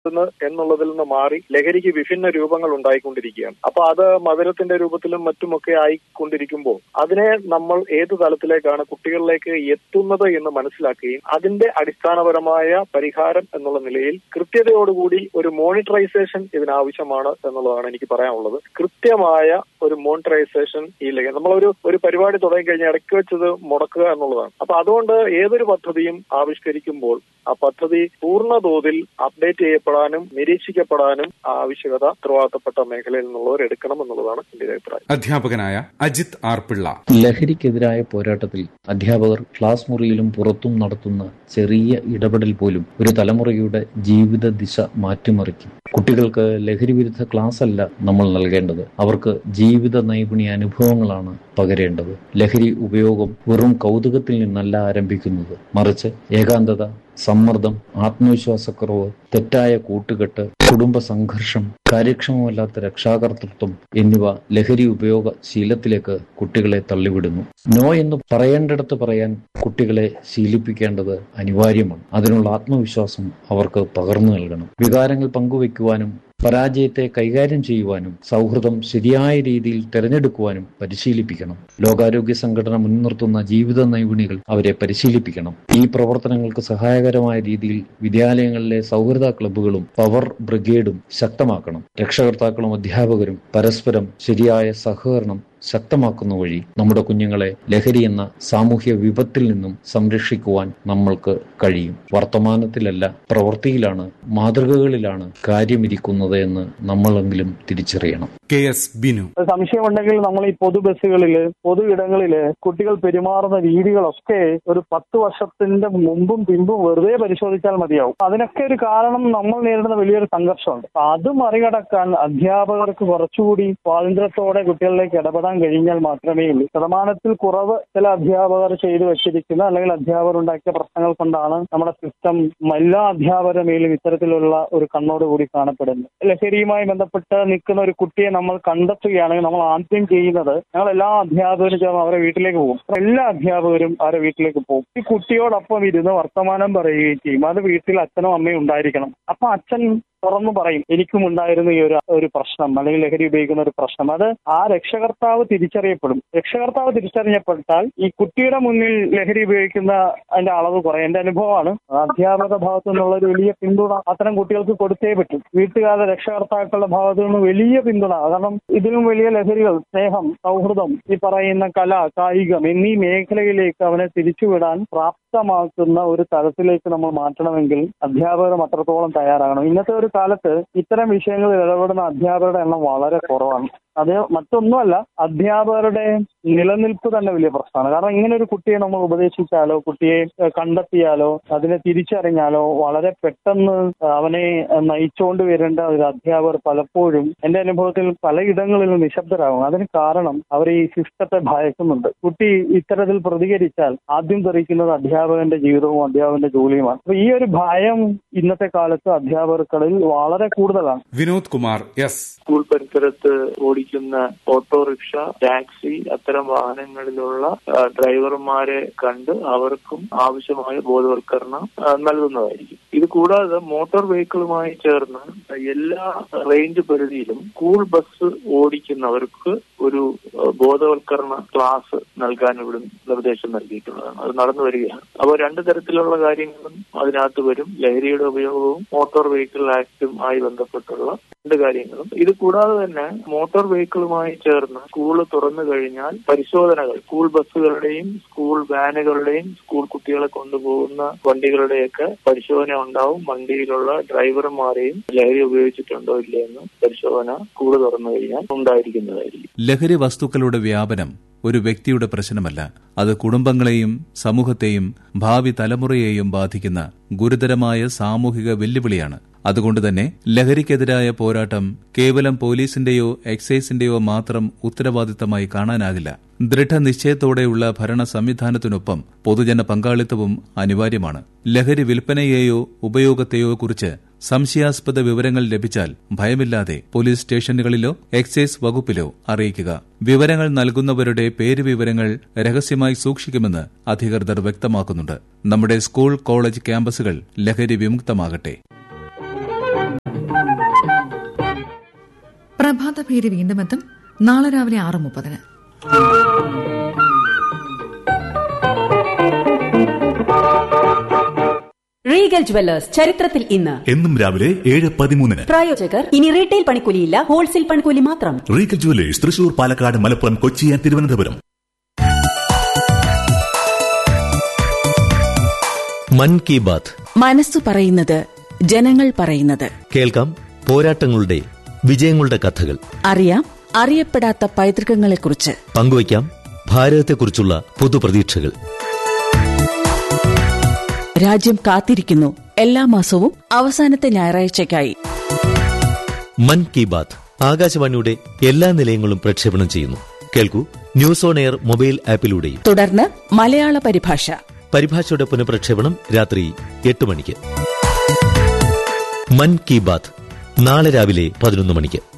എന്നുള്ളതിൽ നിന്ന് മാറി ലഹരിക്ക് വിഭിന്ന രൂപങ്ങൾ ഉണ്ടായിക്കൊണ്ടിരിക്കുകയാണ് അപ്പൊ അത് മധുരത്തിന്റെ രൂപത്തിലും മറ്റുമൊക്കെ ആയിക്കൊണ്ടിരിക്കുമ്പോൾ അതിനെ നമ്മൾ ഏത് തലത്തിലേക്കാണ് കുട്ടികളിലേക്ക് എത്തുന്നത് എന്ന് മനസ്സിലാക്കുകയും അതിന്റെ അടിസ്ഥാനപരമായ പരിഹാരം എന്നുള്ള നിലയിൽ കൃത്യതയോടുകൂടി ഒരു മോണിറ്ററൈസേഷൻ ഇതിനാവശ്യമാണ് എന്നുള്ളതാണ് എനിക്ക് പറയാനുള്ളത് കൃത്യമായ ഒരു മോണിറ്ററൈസേഷൻ ഈ ലഹരി നമ്മളൊരു ഒരു പരിപാടി തുടങ്ങി കഴിഞ്ഞാൽ ഇടയ്ക്ക് വെച്ചത് മുടക്കുക എന്നുള്ളതാണ് അപ്പൊ അതുകൊണ്ട് ഏതൊരു പദ്ധതിയും ആവിഷ്കരിക്കുമ്പോൾ ആ പദ്ധതി പൂർണ്ണ തോതിൽ അപ്ഡേറ്റ് ചെയ്യപ്പെടാനും നിരീക്ഷിക്കപ്പെടാനും ആവശ്യകത ഉത്തരവാദിത്തപ്പെട്ട മേഖലയിൽ നിന്നുള്ളവർ എടുക്കണം എന്നുള്ളതാണ് എന്റെ അഭിപ്രായം അധ്യാപകനായ അജിത് ആർ പിള്ള ലഹരിക്കെതിരായ പോരാട്ടത്തിൽ അധ്യാപകർ ക്ലാസ് മുറിയിലും പുറത്തും നടത്തുന്ന ചെറിയ ഇടപെടൽ പോലും ഒരു തലമുറയുടെ ജീവിത ദിശ മാറ്റിമറിക്കും കുട്ടികൾക്ക് ലഹരി വിരുദ്ധ ക്ലാസ് അല്ല നമ്മൾ നൽകേണ്ടത് അവർക്ക് ജീവിത നൈപുണ്യ അനുഭവങ്ങളാണ് പകരേണ്ടത് ലഹരി ഉപയോഗം വെറും കൗതുകത്തിൽ നിന്നല്ല ആരംഭിക്കുന്നത് മറിച്ച് ഏകാന്തത സമ്മർദ്ദം ആത്മവിശ്വാസക്കുറവ് തെറ്റായ കൂട്ടുകെട്ട് കുടുംബ സംഘർഷം കാര്യക്ഷമമല്ലാത്ത രക്ഷാകർതൃത്വം എന്നിവ ലഹരി ഉപയോഗ ശീലത്തിലേക്ക് കുട്ടികളെ തള്ളിവിടുന്നു നോ എന്ന് പറയേണ്ടിടത്ത് പറയാൻ കുട്ടികളെ ശീലിപ്പിക്കേണ്ടത് അനിവാര്യമാണ് അതിനുള്ള ആത്മവിശ്വാസം അവർക്ക് പകർന്നു നൽകണം വികാരങ്ങൾ പങ്കുവയ്ക്കുവാനും പരാജയത്തെ കൈകാര്യം ചെയ്യുവാനും സൗഹൃദം ശരിയായ രീതിയിൽ തിരഞ്ഞെടുക്കുവാനും പരിശീലിപ്പിക്കണം ലോകാരോഗ്യ സംഘടന മുൻനിർത്തുന്ന ജീവിത നൈപുണികൾ അവരെ പരിശീലിപ്പിക്കണം ഈ പ്രവർത്തനങ്ങൾക്ക് സഹായകരമായ രീതിയിൽ വിദ്യാലയങ്ങളിലെ സൗഹൃദ ക്ലബ്ബുകളും പവർ ബ്രിഗേഡും ശക്തമാക്കണം രക്ഷകർത്താക്കളും അധ്യാപകരും പരസ്പരം ശരിയായ സഹകരണം ശക്തമാക്കുന്ന വഴി നമ്മുടെ കുഞ്ഞുങ്ങളെ ലഹരി എന്ന സാമൂഹ്യ വിപത്തിൽ നിന്നും സംരക്ഷിക്കുവാൻ നമ്മൾക്ക് കഴിയും വർത്തമാനത്തിലല്ല പ്രവൃത്തിയിലാണ് മാതൃകകളിലാണ് കാര്യമിരിക്കുന്നത് എന്ന് നമ്മളെങ്കിലും തിരിച്ചറിയണം കെ എസ് ബിനു സംശയമുണ്ടെങ്കിൽ നമ്മൾ ഈ പൊതു ബസ്സുകളില് പൊതു ഇടങ്ങളില് കുട്ടികൾ പെരുമാറുന്ന രീതികളൊക്കെ ഒരു പത്ത് വർഷത്തിന്റെ മുമ്പും പിമ്പും വെറുതെ പരിശോധിച്ചാൽ മതിയാവും അതിനൊക്കെ ഒരു കാരണം നമ്മൾ നേരിടുന്ന വലിയൊരു സംഘർഷമുണ്ട് അപ്പൊ അത് മറികടക്കാൻ അധ്യാപകർക്ക് കുറച്ചുകൂടി സ്വാതന്ത്ര്യത്തോടെ കുട്ടികളിലേക്ക് ഇടപെടാൻ കഴിഞ്ഞാൽ മാത്രമേ ഉള്ളൂ ശതമാനത്തിൽ കുറവ് ചില അധ്യാപകർ ചെയ്തു വെച്ചിരിക്കുന്ന അല്ലെങ്കിൽ അധ്യാപകർ ഉണ്ടാക്കിയ പ്രശ്നങ്ങൾ കൊണ്ടാണ് നമ്മുടെ സിസ്റ്റം എല്ലാ അധ്യാപകരുടെ മേലും ഇത്തരത്തിലുള്ള ഒരു കണ്ണോടുകൂടി കാണപ്പെടുന്നത് ലഹരിയുമായി ബന്ധപ്പെട്ട് നിൽക്കുന്ന ഒരു കുട്ടിയെ നമ്മൾ കണ്ടെത്തുകയാണെങ്കിൽ നമ്മൾ ആദ്യം ചെയ്യുന്നത് ഞങ്ങൾ എല്ലാ അധ്യാപകരും ചേർന്ന് അവരെ വീട്ടിലേക്ക് പോകും എല്ലാ അധ്യാപകരും അവരെ വീട്ടിലേക്ക് പോകും ഈ കുട്ടിയോടൊപ്പം ഇരുന്ന് വർത്തമാനം പറയുകയും ചെയ്യും അത് വീട്ടിൽ അച്ഛനും അമ്മയും ഉണ്ടായിരിക്കണം അപ്പൊ അച്ഛൻ തുറന്നു പറയും എനിക്കും ഉണ്ടായിരുന്ന ഈ ഒരു ഒരു പ്രശ്നം അല്ലെങ്കിൽ ലഹരി ഉപയോഗിക്കുന്ന ഒരു പ്രശ്നം അത് ആ രക്ഷകർത്താവ് തിരിച്ചറിയപ്പെടും രക്ഷകർത്താവ് തിരിച്ചറിയപ്പെട്ടാൽ ഈ കുട്ടിയുടെ മുന്നിൽ ലഹരി ഉപയോഗിക്കുന്ന അതിന്റെ അളവ് കുറയും എന്റെ അനുഭവമാണ് അധ്യാപക ഭാഗത്തു നിന്നുള്ള ഒരു വലിയ പിന്തുണ അത്തരം കുട്ടികൾക്ക് കൊടുത്തേ പറ്റും വീട്ടുകാരുടെ രക്ഷകർത്താക്കളുടെ ഭാഗത്തു നിന്ന് വലിയ പിന്തുണ കാരണം ഇതിലും വലിയ ലഹരികൾ സ്നേഹം സൗഹൃദം ഈ പറയുന്ന കല കായികം എന്നീ മേഖലയിലേക്ക് അവനെ തിരിച്ചുവിടാൻ പ്രാപ്തമാക്കുന്ന ഒരു തലത്തിലേക്ക് നമ്മൾ മാറ്റണമെങ്കിൽ അധ്യാപകരും അത്രത്തോളം തയ്യാറാകണം ഇന്നത്തെ ഒരു കാലത്ത് ഇത്തരം വിഷയങ്ങളിൽ ഇടപെടുന്ന അധ്യാപകരുടെ എണ്ണം വളരെ കുറവാണ് അത് മറ്റൊന്നുമല്ല അധ്യാപകരുടെ നിലനിൽപ്പ് തന്നെ വലിയ പ്രശ്നമാണ് കാരണം ഇങ്ങനെ ഒരു കുട്ടിയെ നമ്മൾ ഉപദേശിച്ചാലോ കുട്ടിയെ ഏഹ്, കണ്ടെത്തിയാലോ അതിനെ തിരിച്ചറിഞ്ഞാലോ വളരെ പെട്ടെന്ന് അവനെ നയിച്ചുകൊണ്ട് വരേണ്ട ഒരു അധ്യാപകർ പലപ്പോഴും എന്റെ അനുഭവത്തിൽ പലയിടങ്ങളിലും നിശബ്ദരാകും അതിന് കാരണം അവർ ഈ സിസ്റ്റത്തെ ഭയക്കുന്നുണ്ട് കുട്ടി ഇത്തരത്തിൽ പ്രതികരിച്ചാൽ ആദ്യം തെറിക്കുന്നത് അധ്യാപകന്റെ ജീവിതവും അധ്യാപകന്റെ ജോലിയുമാണ് അപ്പൊ ഈ ഒരു ഭയം ഇന്നത്തെ കാലത്ത് അധ്യാപകർക്കിടയിൽ വളരെ കൂടുതലാണ് വിനോദ് കുമാർ എസ് സ്കൂൾ പരിസരത്ത് ഓടിക്കുന്ന ഓട്ടോറിക്ഷ ടാക്സി അത്തരം വാഹനങ്ങളിലുള്ള ആ, ഡ്രൈവർമാരെ കണ്ട് അവർക്കും ആവശ്യമായ ബോധവൽക്കരണം ആ, നൽകുന്നതായിരിക്കും ഇത് കൂടാതെ മോട്ടോർ വെഹിക്കിളുമായി ചേർന്ന് എല്ലാ റേഞ്ച് പരിധിയിലും സ്കൂൾ ബസ് ഓടിക്കുന്നവർക്ക് ഒരു ആ, ബോധവൽക്കരണ ക്ലാസ് നൽകാൻ ഇവിടെ നിർദ്ദേശം നൽകിയിട്ടുള്ളതാണ് അത് നടന്നു വരികയാണ് അപ്പോൾ രണ്ട് തരത്തിലുള്ള കാര്യങ്ങളും അതിനകത്ത് വരും ലഹരിയുടെ ഉപയോഗവും മോട്ടോർ വെഹിക്കിൾ ആക്ടും ആയി ബന്ധപ്പെട്ടുള്ള രണ്ട് കാര്യങ്ങളും ഇത് കൂടാതെ തന്നെ മോട്ടോർ വെഹിക്കിളുമായി ചേർന്ന് സ്കൂൾ തുറന്നു കഴിഞ്ഞാൽ പരിശോധനകൾ സ്കൂൾ ബസ്സുകളുടെയും സ്കൂൾ വാനുകളുടെയും സ്കൂൾ കുട്ടികളെ കൊണ്ടുപോകുന്ന വണ്ടികളുടെയൊക്കെ പരിശോധന ഉണ്ടാവും വണ്ടിയിലുള്ള ഡ്രൈവർമാരെയും ലഹരി ഉപയോഗിച്ചിട്ടുണ്ടോ ഇല്ലേ എന്ന് പരിശോധന സ്കൂൾ തുറന്നു കഴിഞ്ഞാൽ ഉണ്ടായിരിക്കുന്നതായിരിക്കും ലഹരി വസ്തുക്കളുടെ വ്യാപനം ഒരു വ്യക്തിയുടെ പ്രശ്നമല്ല അത് കുടുംബങ്ങളെയും സമൂഹത്തെയും ഭാവി തലമുറയെയും ബാധിക്കുന്ന ഗുരുതരമായ സാമൂഹിക വെല്ലുവിളിയാണ് അതുകൊണ്ട് തന്നെ ലഹരിക്കെതിരായ പോരാട്ടം കേവലം പോലീസിന്റെയോ എക്സൈസിന്റെയോ മാത്രം ഉത്തരവാദിത്തമായി കാണാനാകില്ല ദൃഢനിശ്ചയത്തോടെയുള്ള ഭരണ സംവിധാനത്തിനൊപ്പം പൊതുജന പങ്കാളിത്തവും അനിവാര്യമാണ് ലഹരി വിൽപ്പനയെയോ ഉപയോഗത്തെയോ കുറിച്ച് സംശയാസ്പദ വിവരങ്ങൾ ലഭിച്ചാൽ ഭയമില്ലാതെ പോലീസ് സ്റ്റേഷനുകളിലോ എക്സൈസ് വകുപ്പിലോ അറിയിക്കുക വിവരങ്ങൾ നൽകുന്നവരുടെ പേര് വിവരങ്ങൾ രഹസ്യമായി സൂക്ഷിക്കുമെന്ന് അധികൃതർ വ്യക്തമാക്കുന്നുണ്ട് നമ്മുടെ സ്കൂൾ കോളേജ് ക്യാമ്പസുകൾ ലഹരി വിമുക്തമാകട്ടെ പ്രഭാത ഭേരി വീണ്ടും എത്തും നാളെ രാവിലെ ആറ് മുപ്പതിന് റീഗൽ ജുവല്ലേഴ്സ് ചരിത്രത്തിൽ ഇന്ന് എന്നും രാവിലെ ഏഴ് പതിമൂന്നിന് പ്രായോജകർ ഇനി റീറ്റെയിൽ പണിക്കൂലിയില്ല ഹോൾസെയിൽ പണിക്കൂലി മാത്രം Regal Jewellers Thrissur Palakkad Malappuram Kochi and Thiruvananthapuram Mann Ki Baat മനസ്സു പറയുന്നത് ജനങ്ങൾ പറയുന്നത് കേൾക്കാം പോരാട്ടങ്ങളുടെ വിജയങ്ങളുടെ കഥകൾ അറിയാം അറിയപ്പെടാത്ത പൈതൃകങ്ങളെക്കുറിച്ച് പങ്കുവയ്ക്കാം ഭാരതത്തെക്കുറിച്ചുള്ള പുതുപ്രതീക്ഷകൾ രാജ്യം കാത്തിരിക്കുന്നു എല്ലാ മാസവും അവസാനത്തെ ഞായറാഴ്ചയ്ക്കായി മൻ കി ബാത്ത് ആകാശവാണിയുടെ എല്ലാ നിലയങ്ങളും പ്രക്ഷേപണം ചെയ്യുന്നു കേൾക്കൂ ന്യൂസ് ഓൺ എയർ മൊബൈൽ ആപ്പിലൂടെയും തുടർന്ന് മലയാള പരിഭാഷ പരിഭാഷയുടെ പുനഃപ്രക്ഷേപണം രാത്രി എട്ട് മണിക്ക് മൻ കി ബാത്ത് നാളെ രാവിലെ പതിനൊന്ന് മണിക്ക്